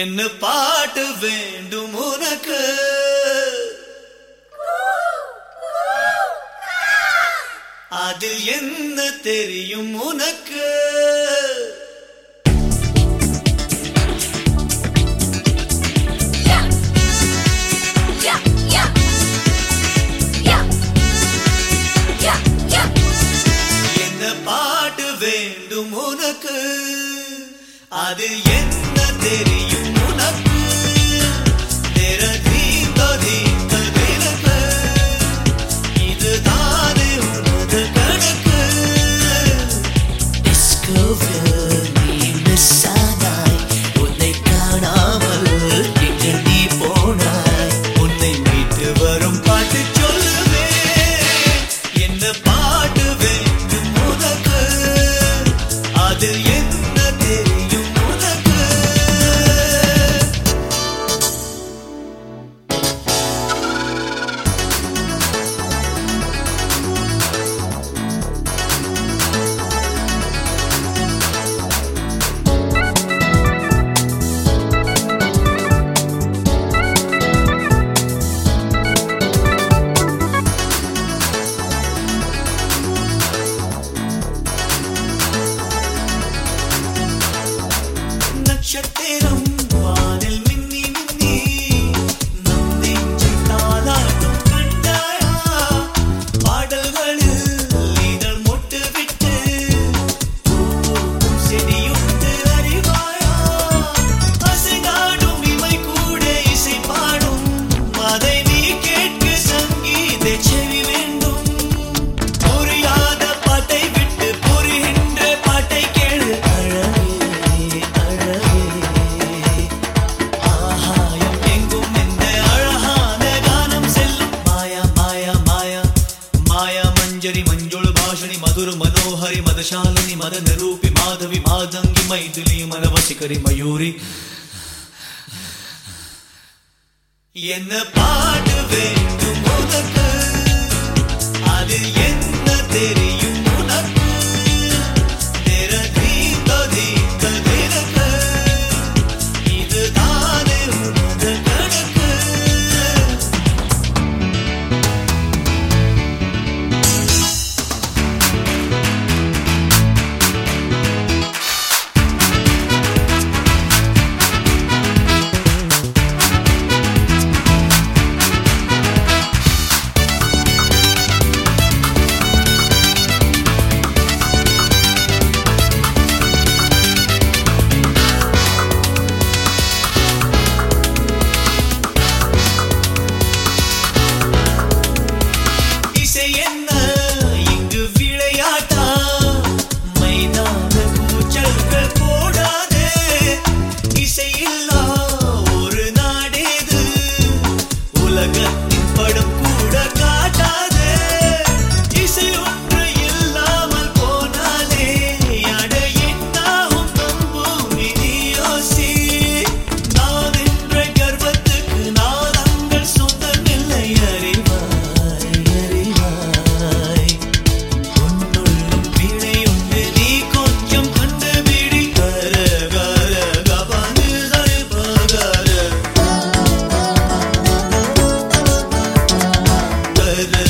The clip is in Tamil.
என்ன பாட்டு வேண்டும் உனக்கு அதில் என்ன தெரியும் உனக்கு Yeah. Yeah, yeah. Yeah. Yeah, yeah. என்ன பாட்டு வேண்டும் உனக்கு அது என்ன தெரியும் உனக்கு தெர தீந்த தீந்த தினக்கு இதுதானே உனது கணக்கு டிஸ்கோவில் நீ மிஸ் ஆனாய் உன்னை காணாமல் எங்கே நீ போனாய் உன்னை மீட்டு வரும் பாட்டு சொல்லுவே என்ன பாட்டு வேண்டும் உனக்கு அது என்ன தெரியும் உனக்கு நட்சத்திரம் வானில் மின்னி மின்னி நம் நெஞ்சில் தாலாட்டும் கண்டாயா பாடல்களில் இதழ் மொட்டு விட்டு பூ பூக்கும் செடியுண்டு அறிவாயா அசைந்தாடும் இமை கூட இசை பாடும் அதை நீ கேட்க சங்கீத செவி வேண்டும் புரியாத பாட்டை விட்டு புரிகின்ற பாட்டை கேளு அழகே அழகே ஆகாயம் எங்கும் இந்த அழகான கானம் செல்லும் மாயா மாயா மாயா மாயா மஞ்சரி மஞ்சுள் பாஷணி மதுர மனோஹரி மதசாலினி மத நிரூபி மாதவி மாதங்கி மைதிலி மனவசிகரி மயூரி என்ன பாட்டு வேண்டும் உனக்கு அது என்ன தெரியும் உனக்கு தெர தீந்த தீந்த தினக்கு இதுதானே உனது கணக்கு இசை என்ன இங்கு விளையாட்டா மைதான கூச்சல்கள் போடாதே இசை இல்லா ஒரு நாடேது உலகத்தின் படம் கூட காட்டாதே இசை ஒன்று இல்லாமல் போனாலே அட என்னாகும் நம் பூமி நீயோசி நான் என்ற கர்வத்துக்கு நாதங்கள் சொந்தமில்லை அறிவாய் அறிவாய் உன்னுள்ளும் பிழை உண்டு நீ கொஞ்சம் கண்டுபிடி கர கர கபானு சரி பகர கர